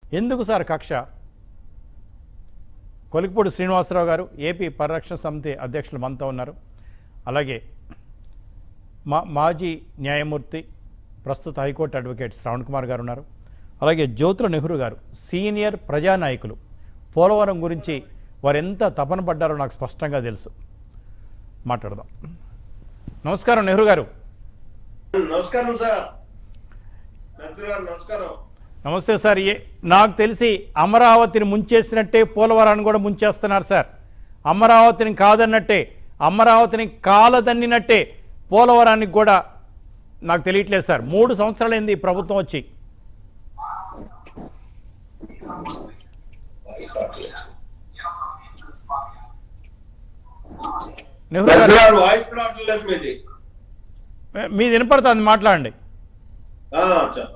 ఎందుకు సార్ కక్ష కొలిక్పూడి శ్రీనివాసరావు గారు ఏపీ పరిరక్షణ సమితి అధ్యక్షులు మనతో ఉన్నారు అలాగే మా మాజీ న్యాయమూర్తి ప్రస్తుత హైకోర్టు అడ్వకేట్ శ్రవణ్ కుమార్ గారు ఉన్నారు అలాగే జ్యోతుల నెహ్రూ గారు సీనియర్ ప్రజానాయకులు పోలవరం గురించి వారు ఎంత తపన పడ్డారో నాకు స్పష్టంగా తెలుసు మాట్లాడదాం నమస్కారం నెహ్రూ గారు నమస్కారం సార్ మంత్రి గారు నమస్కారం నమస్తే సార్ ఏ నాకు తెలిసి అమరావతిని ముంచేసినట్టే పోలవరాన్ని కూడా ముంచేస్తున్నారు సార్ అమరావతిని కాదన్నట్టే అమరావతిని కాలదన్నినట్టే పోలవరానికి కూడా నాకు తెలియట్లేదు సార్ మూడు సంవత్సరాలైంది ఈ ప్రభుత్వం వచ్చి నెహ్రూ మంత్రి గారు గారు వాయిస్ రావట్లేదు మీది మీది వినపడుతుంది మాట్లాడండి ఆ, చెప్పండి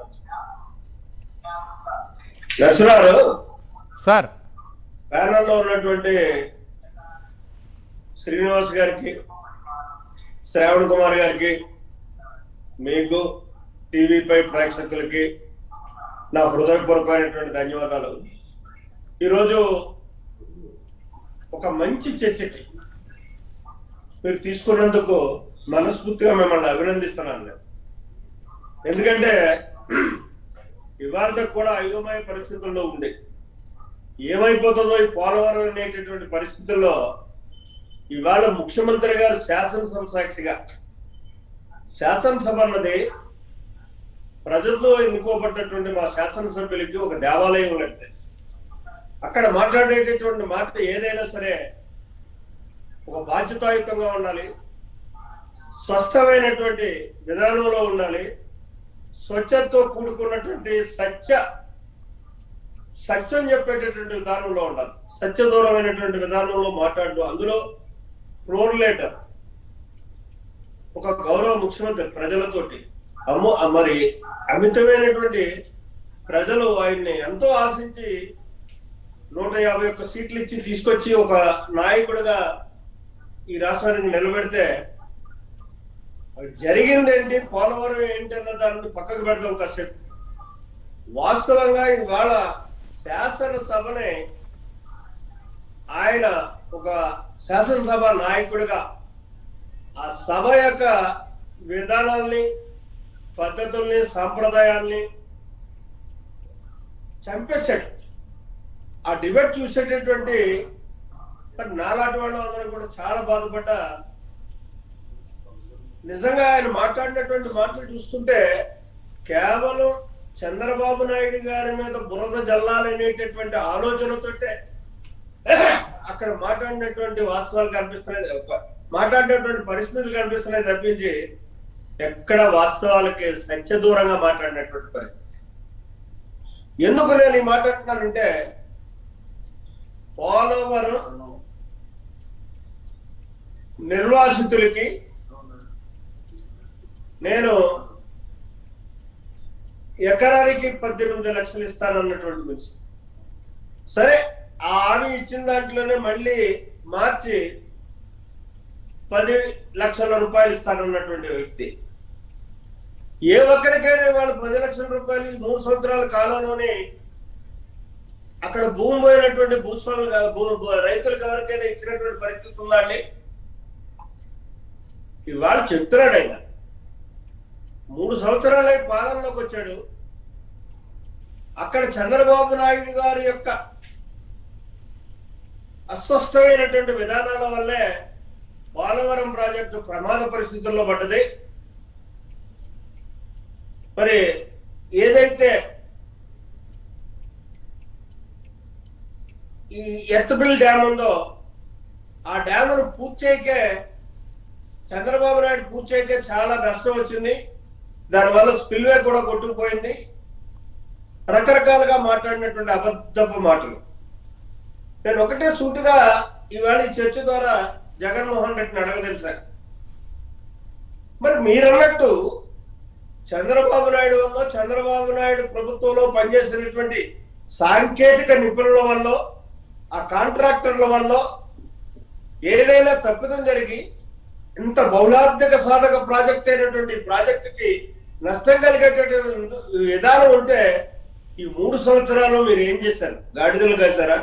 నరసరావు సార్ ప్యానల్ లో ఉన్నటువంటి శ్రీనివాస్ గారికి శ్రావణ్ కుమార్ గారికి మీకు టీవీపై ప్రేక్షకులకి నా హృదయపూర్వకమైనటువంటి ధన్యవాదాలు ఈరోజు ఒక మంచి చర్చకి మీరు తీసుకున్నందుకు మనస్ఫూర్తిగా మిమ్మల్ని అభినందిస్తున్నాను నేను. ఎందుకంటే ఇవాళ కూడా అయోమయ పరిస్థితుల్లో ఉంది ఏమైపోతుందో ఈ పోలవరం అనేటటువంటి పరిస్థితుల్లో ఇవాళ ముఖ్యమంత్రి గారు శాసనసభ సాక్షిగా శాసనసభ అన్నది ప్రజలతో ఎన్నుకోబడ్డటువంటి మా శాసనసభ్యులకి ఒక దేవాలయం లాంటిది అక్కడ మాట్లాడేటటువంటి మాట ఏదైనా సరే ఒక బాధ్యతాయుతంగా ఉండాలి స్పష్టమైనటువంటి విధానంలో ఉండాలి స్వచ్ఛతతో కూడుకున్నటువంటి సత్య సత్యం చెప్పేటటువంటి విధానంలో ఉండాలి సత్య దూరమైనటువంటి విధానంలో మాట్లాడడం అందులో ఫ్లోర్ లేటర్ ఒక గౌరవ ముఖ్యమంత్రి ప్రజలతోటి అమ్మో ఆ మరి అమితమైనటువంటి ప్రజలు ఆయన్ని ఎంతో ఆశించి నూట యాభై ఒక్క సీట్లు ఇచ్చి తీసుకొచ్చి ఒక నాయకుడిగా ఈ రాష్ట్రానికి నిలబెడితే జరిగింది ఏంటి పోలవరం ఏంటి అన్న దాన్ని పక్కకు పెడదాం కాసేపు వాస్తవంగా ఇవాళ శాసనసభని ఆయన ఒక శాసనసభ నాయకుడిగా ఆ సభ యొక్క విధానాల్ని పద్ధతుల్ని సాంప్రదాయాల్ని చంపేశాడు ఆ డిబేట్ చూసేటటువంటి మరి నాలాంటి వాళ్ళు అందరూ కూడా చాలా బాధపడ్డా నిజంగా ఆయన మాట్లాడినటువంటి మాటలు చూస్తుంటే కేవలం చంద్రబాబు నాయుడు గారి మీద బురద జల్లాలనేటటువంటి ఆలోచనతోటే అక్కడ మాట్లాడినటువంటి వాస్తవాలు కనిపిస్తున్నాయి మాట్లాడినటువంటి పరిస్థితులు కనిపిస్తున్నాయి తప్పించి ఎక్కడ వాస్తవాలకి సత్య దూరంగా మాట్లాడినటువంటి పరిస్థితి ఎందుకు నేను ఈ మాట్లాడుతున్నానంటే పోలవరం నిర్వాసితులకి నేను ఎకరానికి పద్దెనిమిది లక్షలు ఇస్తానన్నటువంటి మనిషి సరే ఆ హామీ ఇచ్చిన దాంట్లోనే మళ్ళీ మార్చి పది లక్షల రూపాయలు ఇస్తానన్నటువంటి వ్యక్తి ఏ ఒక్కరికైనా వాళ్ళు పది లక్షల రూపాయలు ఈ మూడు సంవత్సరాల కాలంలోనే అక్కడ భూమి పోయినటువంటి భూస్వాములు కా- భూ- భూ- రైతులకు ఎవరికైనా ఇచ్చినటువంటి పరిస్థితి ఉందా అండి ఇవాళ చెప్తున్నాడు ఆయన మూడు సంవత్సరాలై పాలనలోకి వచ్చాడు అక్కడ చంద్రబాబు నాయుడు గారి యొక్క అస్పష్టమైనటువంటి విధానాల వల్లే పోలవరం ప్రాజెక్టు ప్రమాద పరిస్థితుల్లో పడ్డది మరి ఏదైతే ఈ ఎత్తబిల్ డ్యామ్ ఉందో ఆ డ్యామ్ను పూర్తి చేయకే చంద్రబాబు నాయుడు పూర్తి చేయకే చాలా నష్టం వచ్చింది దానివల్ల స్పిల్వే కూడా కొట్టుకుపోయింది రకరకాలుగా మాట్లాడినటువంటి అబద్ధపు మాటలు నేను ఒకటే సూటిగా ఇవాళ ఈ చర్చ ద్వారా జగన్మోహన్ రెడ్డిని అడగదలిసా మరి మీరన్నట్టు చంద్రబాబు నాయుడు వల్ల చంద్రబాబు నాయుడు ప్రభుత్వంలో పనిచేసినటువంటి సాంకేతిక నిపుణుల వల్ల ఆ కాంట్రాక్టర్ల వల్ల ఏదైనా తప్పిదం జరిగి ఇంత బహుళార్థక సాధక ప్రాజెక్ట్ అయినటువంటి ప్రాజెక్టుకి నష్టం కలిగేటటువంటి విధానం ఉంటే ఈ మూడు సంవత్సరాలు మీరు ఏం చేశారు గాడిదలు కాశారా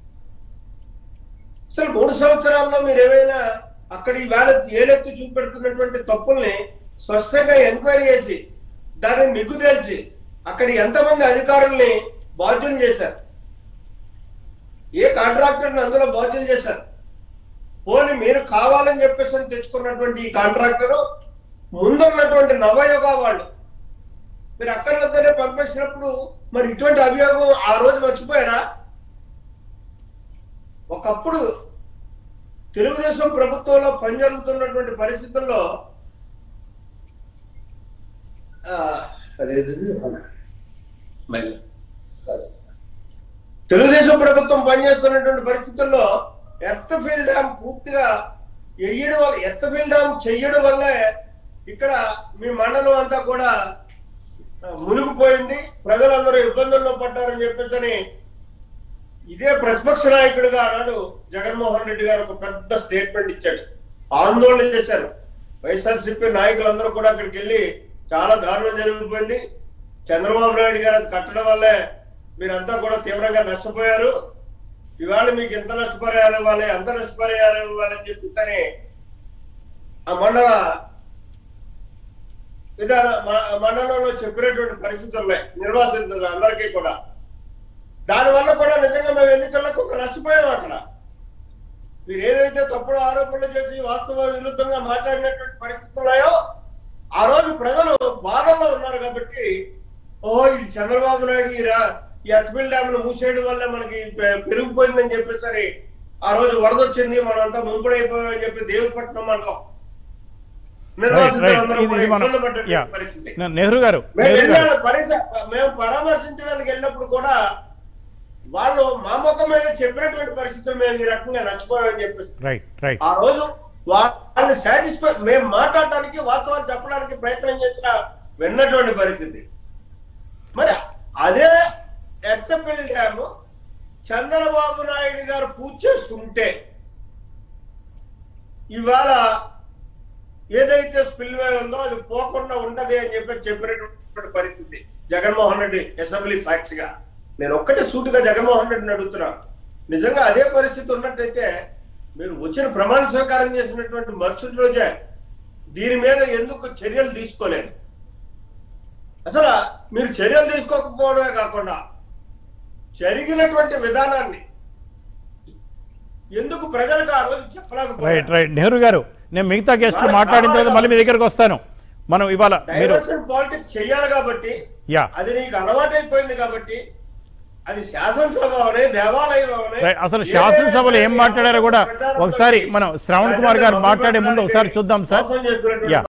అసలు మూడు సంవత్సరాల్లో మీరు ఏమైనా అక్కడ ఈ వేల ఏలెత్తి చూపెడుతున్నటువంటి తప్పుల్ని స్పష్టంగా ఎంక్వైరీ చేసి దాన్ని నిగ్గుదేల్చి అక్కడ ఎంతమంది అధికారుల్ని బాధ్యులు చేశారు ఏ కాంట్రాక్టర్ని అందులో బాధ్యులు చేశారు పోనీ మీరు కావాలని చెప్పేసి అని తెచ్చుకున్నటువంటి ఈ కాంట్రాక్టరు ముందున్నటువంటి నవయుగ వాళ్ళు మీరు అక్కర్లతోనే పంపించినప్పుడు మరి ఇటువంటి అభియోగం ఆ రోజు మర్చిపోయారా ఒకప్పుడు తెలుగుదేశం ప్రభుత్వంలో పనిజరుగుతున్నటువంటి పరిస్థితుల్లో ఆ, అదేంటిది? మైలు. తెలుగుదేశం ప్రభుత్వం పనిచేస్తున్నటువంటి పరిస్థితుల్లో ఎర్తఫీల్డ్ డ్యామ్ పూర్తిగా ఎయ్యడం వల్ల ఎర్తఫీల్డ్ డ్యామ్ చెయ్యడం వల్లే ఇక్కడ మీ మండలం అంతా కూడా ఆ, మునిగిపోయింది ప్రజలందరూ ఇబ్బందుల్లో పడ్డారని చెప్పేసి ఇదే ప్రతిపక్ష నాయకుడిగా ఆనాడు జగన్మోహన్ రెడ్డి గారు ఒక పెద్ద స్టేట్మెంట్ ఇచ్చాడు ఆందోళన చేశారు వైఎస్ఆర్సీపీ నాయకులందరూ కూడా అక్కడికి వెళ్ళి చాలా దారుణం జరిగిపోయింది చంద్రబాబు నాయుడు గారు అది కట్టడం వల్లే మీరంతా కూడా తీవ్రంగా నష్టపోయారు ఇవాళ మీకు ఎంత నష్టపరిహారం ఇవ్వాలి ఎంత నష్టపరిహారం ఇవ్వాలని చెప్పి ఆ మండల విధాన మ- మండలంలో చెప్పినటువంటి పరిస్థితులు ఉన్నాయి నిర్వాసితులు అందరికీ కూడా దానివల్ల కూడా నిజంగా మేము ఎన్నికల్లో కొంత నష్టపోయాం అక్కడ మీరు ఏదైతే తప్పుడు ఆరోపణలు చేసి వాస్తవ విరుద్ధంగా మాట్లాడినటువంటి పరిస్థితులు ఉన్నాయో ఆ రోజు ప్రజలు బాధల్లో ఉన్నారు కాబట్టి ఓహో ఇది చంద్రబాబు నాయుడు ఈ రా- ఈ అత్మిల్ డ్యామ్ ను మూసేయడం వల్ల మనకి పె- పెరిగిపోయిందని చెప్పేసరి ఆ రోజు వరద వచ్చింది మనం అంతా ముంపుడైపోయామని చెప్పి దేవపట్నం మండలం రైట్ రైట్ నిర్వాసితులందరూ ఇది కూడా ఇది మనం ఇబ్బంది పడ్డ యా పరిస్థితి నెహ్రూ గారు మేము నెహ్రూ గారు వెళ్ళాము పరిస మేము పరామర్శించడానికి వెళ్ళినప్పుడు కూడా వాళ్ళు మా ముఖం మీద చెప్పినటువంటి పరిస్థితులు మేము ఈ రకంగా నచ్చిపోయామని చెప్పేసి రైట్ రైట్ ఆ రోజు వాళ్ళని సాటిస్ఫై మేము మాట్లాడడానికి వాస్తవాలు చెప్పడానికి ప్రయత్నం చేసిన విన్నటువంటి పరిస్థితి మరి అదే ఎత్తపల్లి డ్యామ్ చంద్రబాబు నాయుడు గారు పూజ చేస్తుంటే ఇవాళ ఏదైతే స్పిల్వే ఉందో అది పోకుండా ఉంటది అని చెప్పి చెప్పినటువంటి పరిస్థితి జగన్మోహన్ రెడ్డి అసెంబ్లీ సాక్షిగా నేను ఒక్కటే సూటిగా జగన్మోహన్ రెడ్డిని అడుగుతున్నా నిజంగా అదే పరిస్థితి ఉన్నట్టయితే మీరు వచ్చిన ప్రమాణ స్వీకారం చేసినటువంటి మరుసటి రోజే దీని మీద ఎందుకు చర్యలు తీసుకోలేదు అసలు మీరు చర్యలు తీసుకోకపోవడమే కాకుండా జరిగినటువంటి విధానాన్ని ఎందుకు ప్రజలకు ఆ రోజు రైట్ చెప్పలేకపోయారు రైట్ నెహ్రూ గారు నేను మిగతా గెస్టులు మాట్లాడిన తర్వాత మళ్ళీ మీ దగ్గరకు వస్తాను మనం ఇవాళ మీరు డైవర్షన్ పాలిటిక్స్ చెయ్యాలి కాబట్టి యా అది నీకు అలవాటైపోయింది కాబట్టి అది శాసనసభ అవనే దేవాలయం అవనే రైట్. అసలు శాసనసభలో ఏం మాట్లాడారో కూడా ఒకసారి మనం శ్రావణ్ కుమార్ గారు మాట్లాడే ముందు ఒకసారి చూద్దాం సార్ మోసం చేస్తున్నటువంటి యా